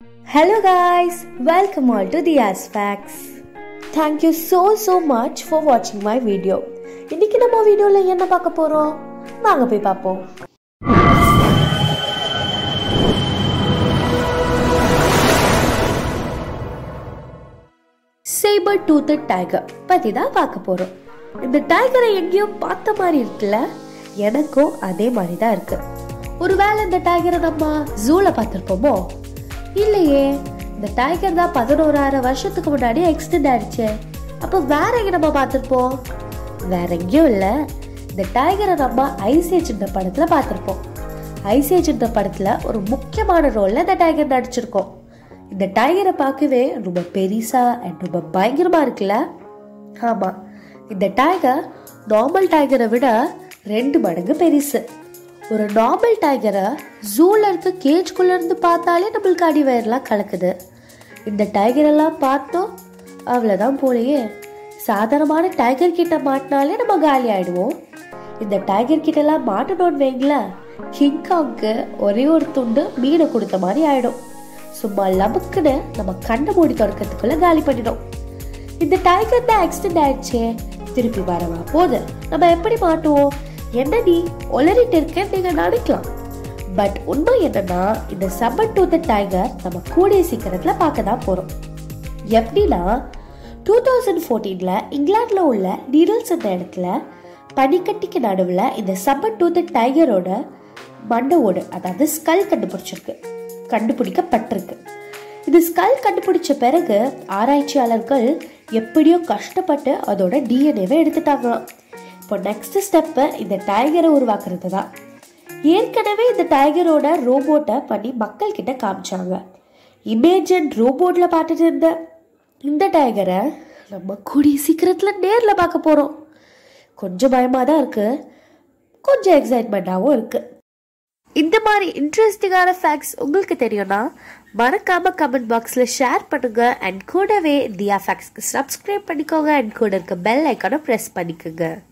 Hello guys, welcome all to the Facts. Thank you so so much for watching my video. இன்னைக்கு நம்ம வீடியோல என்ன பார்க்க போறோம் வாங்க போய் பார்ப்போம் சேபர் டூத்தட் டைகர் பத்தி தான் பார்க்க போறோம் இந்த டைகரை எங்கேயோ பார்த்த மாதிரி இருக்குல்ல எனக்கும் அதே மாதிரி தான் இருக்கு ஒருவேளை இந்த டைகரை நம்ம ஜூல பார்த்துருப்போமோ இல்லையே இந்த டைகர் தான் பதினோராயிரம் வருஷத்துக்கு முன்னாடி எக்ஸ்டெண்ட் ஆயிடுச்சு அப்போ வேற எங்க நம்ம பார்த்துருப்போம் வேற எங்கேயும் இல்லை இந்த டைகரை நம்ம ஐசேஜ்ன்ற படத்துல பார்த்துருப்போம் ஐசேஜ்ன்ற படத்துல ஒரு முக்கியமான ரோல்ல இந்த டைகர் நடிச்சிருக்கோம் இந்த டைகரை பார்க்கவே ரொம்ப பெரிசா அண்ட் ரொம்ப பயங்கரமா இருக்குல்ல ஆமா இந்த டைகர் நார்மல் டைகரை விட ரெண்டு மடங்கு பெருசு ஒரு நார்மல் டைகரை ஜூல இருக்க கேஜ்குள்ள இருந்து பார்த்தாலே நம்மளுக்கு அடி வயர்லாம் கலக்குது இந்த டைகர் எல்லாம் பார்த்தோம் அவ்வளோதான் போலயே சாதாரணமான டைகர் கிட்ட மாட்டினாலே நம்ம காலி ஆயிடுவோம் இந்த டைகர் கிட்ட எல்லாம் மாட்டணும்னு வைங்களேன் கிங்காங்க்கு ஒரே ஒரு துண்டு மீனை கொடுத்த மாதிரி ஆயிடும் சும்மா லபக்குன்னு நம்ம கண்ணை மூடி தொடக்கிறதுக்குள்ள காலி பண்ணிடும் இந்த டைகர் தான் ஆக்சிடென்ட் ஆயிடுச்சே திருப்பி வரவா போது நம்ம எப்படி மாட்டுவோம் என்ன நீ ஒளரிட்டு இருக்கேன்னு நீங்க நினைக்கலாம் பட் உண்மை என்னன்னா இந்த சம்மன் டூத் டைகர் நம்ம கூடிய சீக்கிரத்துல பார்க்க தான் போறோம் எப்படின்னா டூ தௌசண்ட் ஃபோர்டீன்ல இங்கிலாந்துல உள்ள நீடல்ஸ் என்ற இடத்துல பனிக்கட்டிக்கு நடுவில் இந்த சம்மன் டூத் டைகரோட மண்டவோடு அதாவது ஸ்கல் கண்டுபிடிச்சிருக்கு கண்டுபிடிக்கப்பட்டிருக்கு இது ஸ்கல் கண்டுபிடிச்ச பிறகு ஆராய்ச்சியாளர்கள் எப்படியோ கஷ்டப்பட்டு அதோட டிஎன்ஏவை எடுத்துட்டாங்களாம் இப்போ நெக்ஸ்ட் ஸ்டெப்பு இந்த டைகரை உருவாக்குறது தான் ஏற்கனவே இந்த டைகரோட ரோபோட்டை பண்ணி மக்கள் கிட்ட காமிச்சாங்க இமேஜ் அண்ட் ரோபோட்ல பார்த்துட்டு இருந்த இந்த டைகரை நம்ம கூடிய சீக்கிரத்தில் நேரில் பார்க்க போகிறோம் கொஞ்சம் பயமாக தான் இருக்கு கொஞ்சம் எக்ஸைட்மெண்ட்டாகவும் இருக்கு இந்த மாதிரி இன்ட்ரெஸ்டிங்கான ஃபேக்ட்ஸ் உங்களுக்கு தெரியும்னா மறக்காம கமெண்ட் பாக்ஸில் ஷேர் பண்ணுங்க அண்ட் கூடவே தியா ஃபேக்ஸ்க்கு சப்ஸ்கிரைப் பண்ணிக்கோங்க அண்ட் கூட இருக்க பெல் ஐக்கானை ப்ரெஸ் பண்ணிக்கோங்க